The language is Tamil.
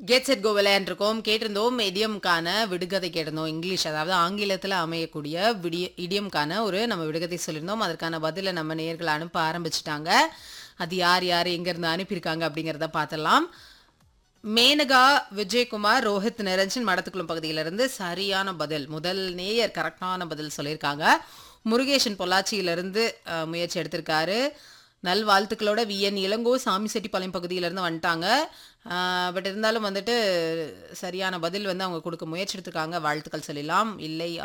கெட் செட் கோ விளையாண்டுருக்கோம் கேட்டிருந்தோம் இடியம்கான விடுகதை கேட்டிருந்தோம் இங்கிலீஷ் அதாவது ஆங்கிலத்தில் அமையக்கூடிய விடிய இடியம்கான ஒரு நம்ம விடுகதை சொல்லியிருந்தோம் அதற்கான பதிலை நம்ம நேர்கள் அனுப்ப ஆரம்பிச்சிட்டாங்க அது யார் யார் எங்கேருந்து அனுப்பியிருக்காங்க அப்படிங்கிறத பார்த்துடலாம் மேனகா விஜயகுமார் ரோஹித் நிரஞ்சன் மடத்துக்குளம் பகுதியிலிருந்து சரியான பதில் முதல் நேயர் கரெக்டான பதில் சொல்லியிருக்காங்க முருகேசன் பொள்ளாச்சியிலிருந்து அஹ், முயற்சி எடுத்திருக்காரு நல்வாழ்த்துக்களோட விஎன் இளங்கோ சாமிசெட்டிப்பாளையம் பகுதியிலேருந்து வந்துட்டாங்க பட் இருந்தாலும் வந்துட்டு சரியான பதில் வந்து அவங்க கொடுக்க முயற்சி எடுத்திருக்காங்க வாழ்த்துக்கள் சொல்லலாம் இல்லை